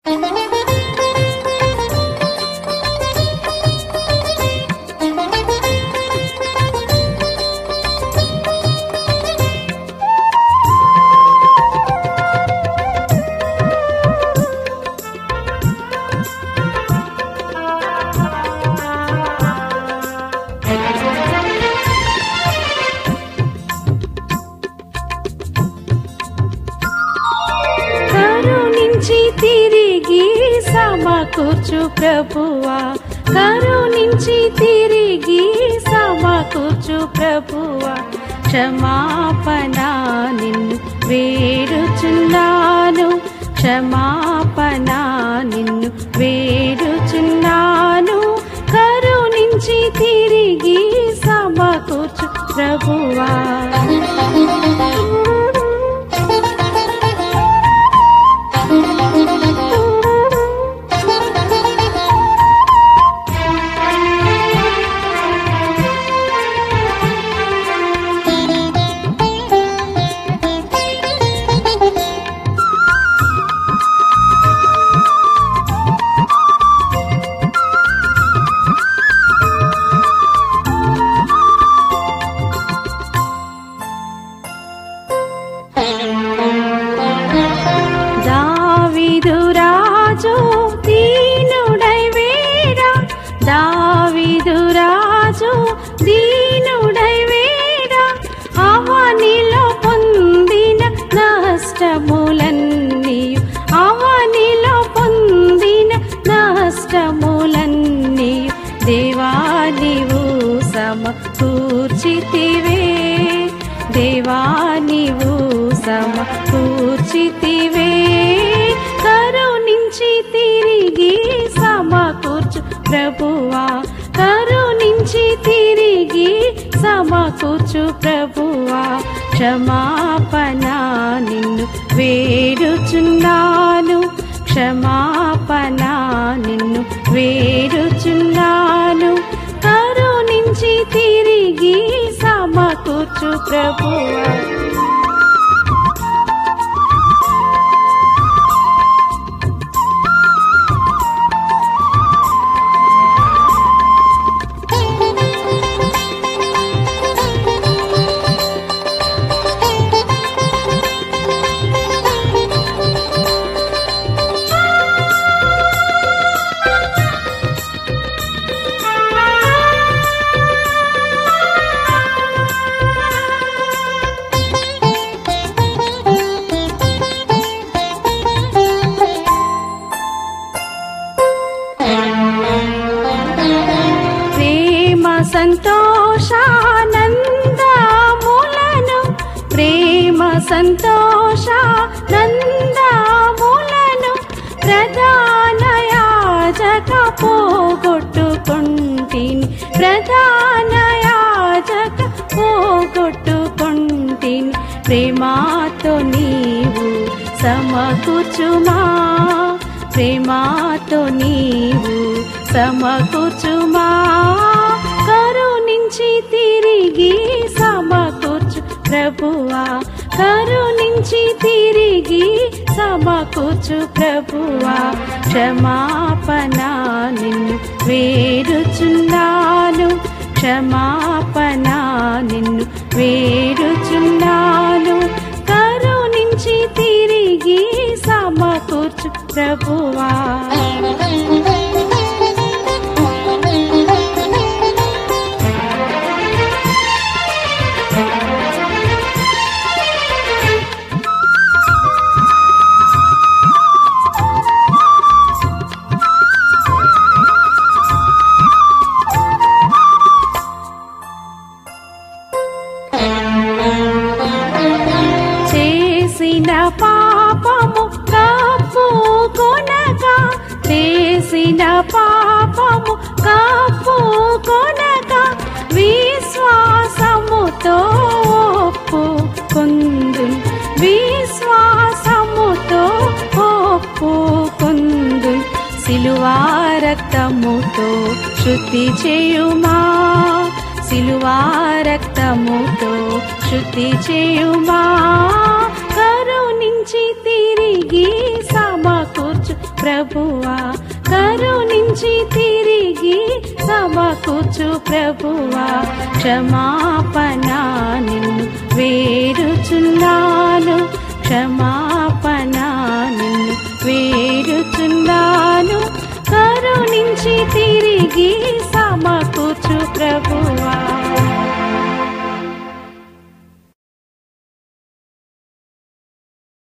కరుణించి తిరిగి సమకూర్చు ప్రభువా కరుణించి తిరిగి సమకూర్చు ప్రభువా క్షమాపణ నిన్ను వేడుచున్నాను క్షమాపణ నిన్ను వేడుచున్నాను కరుణించి తిరిగి సమకూర్చు ప్రభువా దావిదు రాజు దీనుడై వేడా దావిదు రాజు దీనుడై వేడా అవనిలో పొందిన నష్టములన్నీయు అవనిలో పొందిన నష్టములన్నీయు దేవా నీవు సమకూర్చితివే దేవా నీవు సమకూర్చితివే కరుణించి తిరిగి సమకూర్చు ప్రభువా కరుణించి తిరిగి సమకూర్చు ప్రభువా క్షమాపణ నిన్ను వేడుచున్నాను క్షమాపణ నిన్ను వేడుచున్నాను కరుణించి తిరిగి సమకూర్చు ప్రభువా ప్రేమ సంతోషానందములను ప్రేమ సంతోషానందములను ప్రధాన యాజక పోగొట్టుకుంటిని ప్రధాన యాజక పోగొట్టుకుంటిని ప్రేమాతో నీవు సమకూర్చుమా ప్రేమాతో నీవు సమకూర్చుమా కరుణించి తిరిగి సమకూర్చు ప్రభువా కరుణించి తిరిగి సమకూర్చు ప్రభువా క్షమాపణ నిన్ను వేడుచున్నాను క్షమాపణ నిన్ను వేడుచున్నాను కరుణించి తిరిగి సమకూర్చు ప్రభువా చేసిన పాపము కాపు కొనక చేసిన పాపము కాపు కొనక విశ్వాసముతో ఒప్పు కొందు విశ్వాసముతో ఒప్పు కొందు సిలువా రక్తముతో శుద్ధి చేయుమా సిలువా రక్తముతో శుద్ధి చేయుమా కరుణించి తిరిగి సమకూర్చు ప్ర ప్రభువా కరుణించి తిరిగి సమకూర్చు ప్రభువా క్షమాపణ నిన్ను వేరుచున్నాను క్షమాపణ నిన్ను వేరుచున్నాను కరుణించి తిరిగి సమకూర్చు ప్రభువా